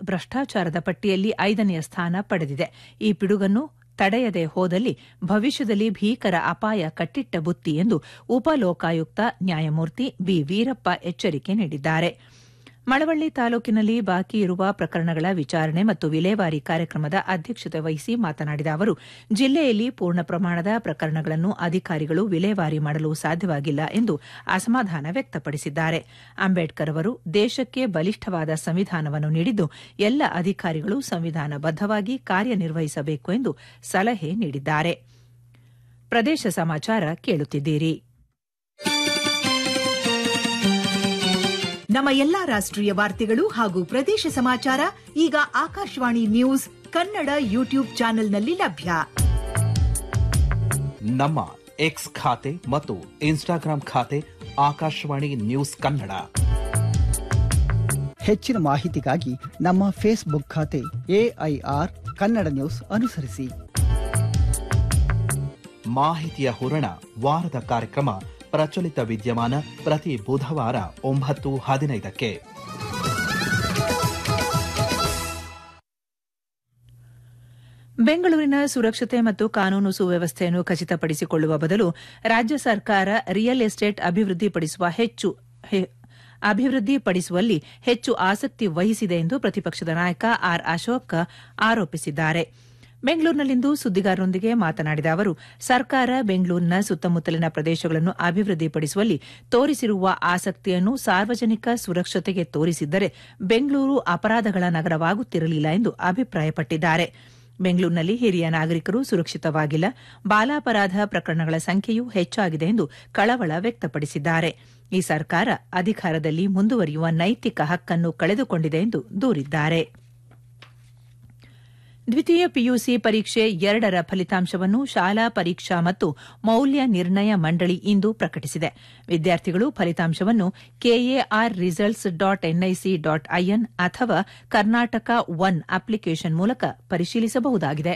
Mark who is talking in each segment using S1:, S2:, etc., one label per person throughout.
S1: ಭ್ರಷ್ಟಾಚಾರದ ಪಟ್ಟಿಯಲ್ಲಿ ಐದನೆಯ ಸ್ಥಾನ ಪಡೆದಿದೆ ಈ ಪಿಡುಗನ್ನು ತಡೆಯದೆ ಹೋದಲ್ಲಿ ಭವಿಷ್ಯದಲ್ಲಿ ಭೀಕರ ಅಪಾಯ ಕಟ್ಟಿಟ್ಟ ಬುತ್ತಿ ಎಂದು ಉಪಲೋಕಾಯುಕ್ತ ನ್ಯಾಯಮೂರ್ತಿ ಬಿ ವೀರಪ್ಪ ಎಚ್ಚರಿಕೆ ನೀಡಿದ್ದಾರೆ ಮಳವಳ್ಳಿ ತಾಲೂಕಿನಲ್ಲಿ ಬಾಕಿ ಇರುವ ಪ್ರಕರಣಗಳ ವಿಚಾರಣೆ ಮತ್ತು ವಿಲೇವಾರಿ ಕಾರ್ಯಕ್ರಮದ ಅಧ್ಯಕ್ಷತೆ ವಹಿಸಿ ಮಾತನಾಡಿದ ಅವರು ಜಿಲ್ಲೆಯಲ್ಲಿ ಪೂರ್ಣ ಪ್ರಮಾಣದ ಪ್ರಕರಣಗಳನ್ನು ಅಧಿಕಾರಿಗಳು ವಿಲೇವಾರಿ ಮಾಡಲು ಸಾಧ್ಯವಾಗಿಲ್ಲ ಎಂದು ಅಸಮಾಧಾನ ವ್ಯಕ್ತಪಡಿಸಿದ್ದಾರೆ ಅಂಬೇಡ್ಕರ್ ಅವರು ದೇಶಕ್ಕೆ ಬಲಿಷ್ಠವಾದ ಸಂವಿಧಾನವನ್ನು ನೀಡಿದ್ದು ಎಲ್ಲ ಅಧಿಕಾರಿಗಳು ಸಂವಿಧಾನಬದ್ದವಾಗಿ ಕಾರ್ಯನಿರ್ವಹಿಸಬೇಕು ಎಂದು ಸಲಹೆ ನೀಡಿದ್ದಾರೆ ಪ್ರದೇಶ ಸಮಾಚಾರ ಕೇಳುತ್ತಿದ್ದೀರಿ
S2: ನಮ್ಮ ಎಲ್ಲಾ ರಾಷ್ಟ್ರೀಯ ವಾರ್ತೆಗಳು ಹಾಗೂ ಪ್ರದೇಶ ಸಮಾಚಾರ ಈಗ ಆಕಾಶವಾಣಿ ನ್ಯೂಸ್ ಕನ್ನಡ ಯೂಟ್ಯೂಬ್ ಚಾನೆಲ್ನಲ್ಲಿ ಲಭ್ಯ
S3: ನಮ್ಮ ಎಕ್ಸ್ ಖಾತೆ ಮತ್ತು ಇನ್ಸ್ಟಾಗ್ರಾಂ ಖಾತೆ ಆಕಾಶವಾಣಿ ನ್ಯೂಸ್ ಕನ್ನಡ
S4: ಹೆಚ್ಚಿನ ಮಾಹಿತಿಗಾಗಿ ನಮ್ಮ ಫೇಸ್ಬುಕ್ ಖಾತೆ ಎಐಆರ್ ಕನ್ನಡ ನ್ಯೂಸ್ ಅನುಸರಿಸಿ
S3: ಮಾಹಿತಿಯ ಹೂರಣ ವಾರದ ಕಾರ್ಯಕ್ರಮ ಪ್ರಚಲಿತ ವಿದ್ಯಮಾನ ಪ್ರತಿ ಬುಧವಾರ ಒಂಬತ್ತು ಹದಿನೈದಕ್ಕೆ
S1: ಬೆಂಗಳೂರಿನ ಸುರಕ್ಷತೆ ಮತ್ತು ಕಾನೂನು ಸುವ್ಯವಸ್ಥೆಯನ್ನು ಖಚಿತಪಡಿಸಿಕೊಳ್ಳುವ ಬದಲು ರಾಜ್ಯ ಸರ್ಕಾರ ರಿಯಲ್ ಎಸ್ಟೇಟ್ ಅಭಿವೃದ್ಧಿಪಡಿಸುವ ಹೆಚ್ಚು ಹೆ- ಅಭಿವೃದ್ಧಿಪಡಿಸುವಲ್ಲಿ ಹೆಚ್ಚು ಆಸಕ್ತಿ ವಹಿಸಿದೆ ಎಂದು ಪ್ರತಿಪಕ್ಷದ ನಾಯಕ ಆರ್ ಅಶೋಕ್ ಆರೋಪಿಸಿದ್ದಾರೆ ಬೆಂಗಳೂರಿನಲ್ಲಿಂದು ಸುದ್ದಿಗಾರರೊಂದಿಗೆ ಮಾತನಾಡಿದ ಅವರು ಸರ್ಕಾರ ಬೆಂಗಳೂರಿನ ಸುತ್ತಮುತ್ತಲಿನ ಪ್ರದೇಶಗಳನ್ನು ಅಭಿವೃದ್ಧಿಪಡಿಸುವಲ್ಲಿ ತೋರಿಸಿರುವ ಆಸಕ್ತಿಯನ್ನು ಸಾರ್ವಜನಿಕ ಸುರಕ್ಷತೆಗೆ ತೋರಿಸಿದ್ದರೆ ಬೆಂಗಳೂರು ಅಪರಾಧಗಳ ನಗರವಾಗುತ್ತಿರಲಿಲ್ಲ ಎಂದು ಅಭಿಪ್ರಾಯಪಟ್ಟಿದ್ದಾರೆ ಬೆಂಗಳೂರಿನಲ್ಲಿ ಹಿರಿಯ ನಾಗರಿಕರು ಸುರಕ್ಷಿತವಾಗಿಲ್ಲ ಬಾಲಾಪರಾಧ ಪ್ರಕರಣಗಳ ಸಂಖ್ಯೆಯೂ ಹೆಚ್ಚಾಗಿದೆ ಎಂದು ಕಳವಳ ವ್ಯಕ್ತಪಡಿಸಿದ್ದಾರೆ ಈ ಸರ್ಕಾರ ಅಧಿಕಾರದಲ್ಲಿ ಮುಂದುವರಿಯುವ ನೈತಿಕ ಹಕ್ಕನ್ನು ಕಳೆದುಕೊಂಡಿದೆ ಎಂದು ದೂರಿದ್ದಾರೆ ದ್ವಿತೀಯ ಪಿಯುಸಿ ಪರೀಕ್ಷೆ ಎರಡರ ಫಲಿತಾಂಶವನ್ನು ಶಾಲಾ ಪರೀಕ್ಷಾ ಮತ್ತು ಮೌಲ್ಯ ನಿರ್ಣಯ ಮಂಡಳಿ ಇಂದು ಪ್ರಕಟಿಸಿದೆ ವಿದ್ಯಾರ್ಥಿಗಳು ಫಲಿತಾಂಶವನ್ನು KAR results dot NIC dot IN ಅಥವಾ ಕರ್ನಾಟಕ ಒನ್ ಅಪ್ಲಿಕೇಶನ್ ಮೂಲಕ ಪರಿಶೀಲಿಸಬಹುದಾಗಿದೆ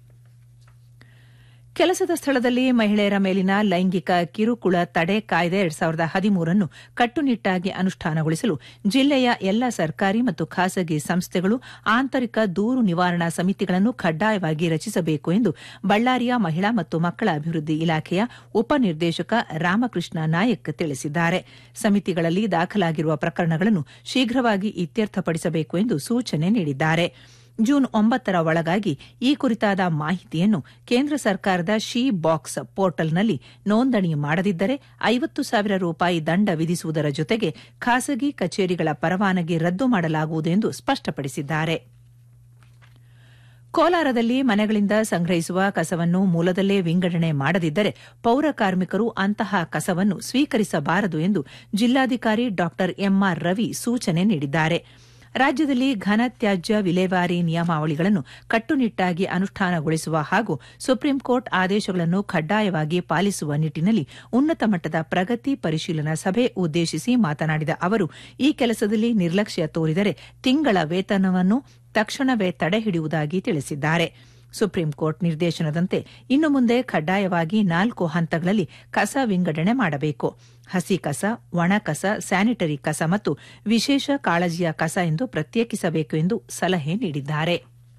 S1: ಕೆಲಸದ ಸ್ಥಳದಲ್ಲಿ ಮಹಿಳೆಯರ ಮೇಲಿನ ಲೈಂಗಿಕ ಕಿರುಕುಳ ತಡೆ ಕಾಯ್ದೆ ಎರಡ್ ಸಾವಿರದ ಹದಿಮೂರನ್ನು ಕಟ್ಟುನಿಟ್ಟಾಗಿ ಅನುಷ್ಠಾನಗೊಳಿಸಲು ಜಿಲ್ಲೆಯ ಎಲ್ಲ ಸರ್ಕಾರಿ ಮತ್ತು ಖಾಸಗಿ ಸಂಸ್ಥೆಗಳು ಆಂತರಿಕ ದೂರು ನಿವಾರಣಾ ಸಮಿತಿಗಳನ್ನು ಕಡ್ಡಾಯವಾಗಿ ರಚಿಸಬೇಕು ಎಂದು ಬಳ್ಳಾರಿಯ ಮಹಿಳಾ ಮತ್ತು ಮಕ್ಕಳ ಅಭಿವೃದ್ಧಿ ಇಲಾಖೆಯ ಉಪನಿರ್ದೇಶಕ ರಾಮಕೃಷ್ಣ ನಾಯಕ್ ತಿಳಿಸಿದ್ದಾರೆ ಸಮಿತಿಗಳಲ್ಲಿ ದಾಖಲಾಗಿರುವ ಪ್ರಕರಣಗಳನ್ನು ಶೀಘ್ರವಾಗಿ ಇತ್ಯರ್ಥಪಡಿಸಬೇಕು ಎಂದು ಸೂಚನೆ ನೀಡಿದ್ದಾರೆ ಜೂನ್ ಒಂಬತ್ತರ ಒಳಗಾಗಿ ಈ ಕುರಿತಾದ ಮಾಹಿತಿಯನ್ನು ಕೇಂದ್ರ ಸರ್ಕಾರದ ಶಿ ಬಾಕ್ಸ್ ಪೋರ್ಟಲ್ನಲ್ಲಿ ನೋಂದಣಿ ಮಾಡದಿದ್ದರೆ ಐವತ್ತು ಸಾವಿರ ರೂಪಾಯಿ ದಂಡ ವಿಧಿಸುವುದರ ಜೊತೆಗೆ ಖಾಸಗಿ ಕಚೇರಿಗಳ ಪರವಾನಗಿ ರದ್ದು ಮಾಡಲಾಗುವುದು ಎಂದು ಸ್ಪಷ್ಟಪಡಿಸಿದ್ದಾರೆ ಕೋಲಾರದಲ್ಲಿ ಮನೆಗಳಿಂದ ಸಂಗ್ರಹಿಸುವ ಕಸವನ್ನು ಮೂಲದಲ್ಲೇ ವಿಂಗಡಣೆ ಮಾಡದಿದ್ದರೆ ಪೌರ ಕಾರ್ಮಿಕರು ಅಂತಹ ಕಸವನ್ನು ಸ್ವೀಕರಿಸಬಾರದು ಎಂದು ಜಿಲ್ಲಾಧಿಕಾರಿ ಡಾ ಎಂಆರ್ ರವಿ ಸೂಚನೆ ನೀಡಿದ್ದಾರೆ ರಾಜ್ಯದಲ್ಲಿ ಘನ ತ್ಯಾಜ್ಯ ವಿಲೇವಾರಿ ನಿಯಮಾವಳಿಗಳನ್ನು ಕಟ್ಟುನಿಟ್ಟಾಗಿ ಅನುಷ್ಠಾನಗೊಳಿಸುವ ಹಾಗೂ ಸುಪ್ರೀಂ ಕೋರ್ಟ್ ಆದೇಶಗಳನ್ನು ಕಡ್ಡಾಯವಾಗಿ ಪಾಲಿಸುವ ನಿಟ್ಟಿನಲ್ಲಿ ಉನ್ನತ ಮಟ್ಟದ ಪ್ರಗತಿ ಪರಿಶೀಲನಾ ಸಭೆ ಉದ್ದೇಶಿಸಿ ಮಾತನಾಡಿದ ಅವರು ಈ ಕೆಲಸದಲ್ಲಿ ನಿರ್ಲಕ್ಷ್ಯ ತೋರಿದರೆ ತಿಂಗಳ ವೇತನವನ್ನು ತಕ್ಷಣವೇ ತಡೆಹಿಡಿಯುವುದಾಗಿ ತಿಳಿಸಿದ್ದಾರೆ ಸುಪ್ರೀಂ ಕೋರ್ಟ್ ನಿರ್ದೇಶನದಂತೆ ಇನ್ನು ಮುಂದೆ ಕಡ್ಡಾಯವಾಗಿ ನಾಲ್ಕು ಹಂತಗಳಲ್ಲಿ ಕಸ ವಿಂಗಡಣೆ ಮಾಡಬೇಕು ಹಸಿ ಕಸ ಒಣ ಕಸ ಸ್ಯಾನಿಟರಿ ಕಸ ಮತ್ತು ವಿಶೇಷ ಕಾಳಜಿಯ ಕಸ ಎಂದು ಪ್ರತ್ಯೇಕಿಸಬೇಕು ಎಂದು ಸಲಹೆ ನೀಡಿದ್ದಾರೆ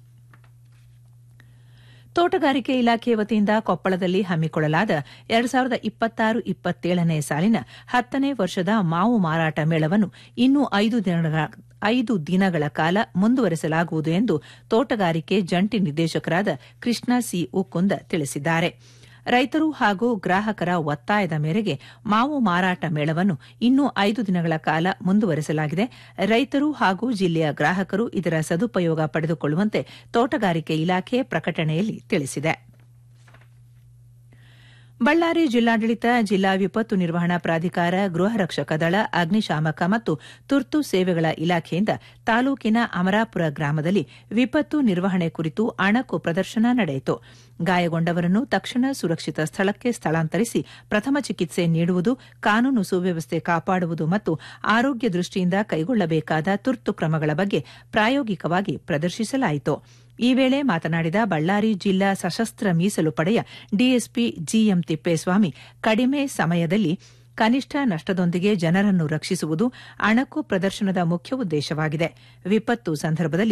S1: ತೋಟಗಾರಿಕೆ ಇಲಾಖೆ ವತಿಯಿಂದ ಕೊಪ್ಪಳದಲ್ಲಿ ಹಮ್ಮಿಕೊಳ್ಳಲಾದ ಎರಡ್ ಸಾವಿರದ ಇಪ್ಪತ್ತಾರು ಇಪ್ಪತ್ತೇಳನೇ ಸಾಲಿನ ಹತ್ತನೇ ವರ್ಷದ ಮಾವು ಮಾರಾಟ ಮೇಳವನ್ನು ಇನ್ನೂ ಐದು ದಿನಗಳ ಐದು ದಿನಗಳ ಕಾಲ ಮುಂದುವರೆಸಲಾಗುವುದು ಎಂದು ತೋಟಗಾರಿಕೆ ಜಂಟಿ ನಿರ್ದೇಶಕರಾದ ಕೃಷ್ಣ ಸಿ ಉಕ್ಕುಂದ ತಿಳಿಸಿದ್ದಾರೆ ರೈತರು ಹಾಗೂ ಗ್ರಾಹಕರ ಒತ್ತಾಯದ ಮೇರೆಗೆ ಮಾವು ಮಾರಾಟ ಮೇಳವನ್ನು ಇನ್ನೂ ಐದು ದಿನಗಳ ಕಾಲ ಮುಂದುವರೆಸಲಾಗಿದೆ ರೈತರು ಹಾಗೂ ಜಿಲ್ಲೆಯ ಗ್ರಾಹಕರು ಇದರ ಸದುಪಯೋಗ ಪಡೆದುಕೊಳ್ಳುವಂತೆ ತೋಟಗಾರಿಕೆ ಇಲಾಖೆ ಪ್ರಕಟಣೆಯಲ್ಲಿ ತಿಳಿಸಿದೆ ಬಳ್ಳಾರಿ ಜಿಲ್ಲಾಡಳಿತ ಜಿಲ್ಲಾ ವಿಪತ್ತು ನಿರ್ವಹಣಾ ಪ್ರಾಧಿಕಾರ ಗೃಹ ರಕ್ಷಕ ದಳ ಅಗ್ನಿಶಾಮಕ ಮತ್ತು ತುರ್ತು ಸೇವೆಗಳ ಇಲಾಖೆಯಿಂದ ತಾಲೂಕಿನ ಅಮರಾಪುರ ಗ್ರಾಮದಲ್ಲಿ ವಿಪತ್ತು ನಿರ್ವಹಣೆ ಕುರಿತು ಅಣಕು ಪ್ರದರ್ಶನ ನಡೆಯಿತು ಗಾಯಗೊಂಡವರನ್ನು ತಕ್ಷಣ ಸುರಕ್ಷಿತ ಸ್ಥಳಕ್ಕೆ ಸ್ಥಳಾಂತರಿಸಿ ಪ್ರಥಮ ಚಿಕಿತ್ಸೆ ನೀಡುವುದು ಕಾನೂನು ಸುವ್ಯವಸ್ಥೆ ಕಾಪಾಡುವುದು ಮತ್ತು ಆರೋಗ್ಯ ದೃಷ್ಟಿಯಿಂದ ಕೈಗೊಳ್ಳಬೇಕಾದ ತುರ್ತು ಕ್ರಮಗಳ ಬಗ್ಗೆ ಪ್ರಾಯೋಗಿಕವಾಗಿ ಪ್ರದರ್ಶಿಸಲಾಯಿತು ಈ ವೇಳೆ ಮಾತನಾಡಿದ ಬಳ್ಳಾರಿ ಜಿಲ್ಲಾ ಸಶಸ್ತ್ರ ಮೀಸಲು ಪಡೆಯ ಡಿಎಸ್ಪಿ ಜಿಎಂ ತಿಪ್ಪೇಸ್ವಾಮಿ ಕಡಿಮೆ ಸಮಯದಲ್ಲಿ ಕನಿಷ್ಠ ನಷ್ಟದೊಂದಿಗೆ ಜನರನ್ನು ರಕ್ಷಿಸುವುದು ಅಣಕು ಪ್ರದರ್ಶನದ ಮುಖ್ಯ ಉದ್ದೇಶವಾಗಿದೆ ವಿಪತ್ತು ಸಂದರ್ಭದಲ್ಲಿ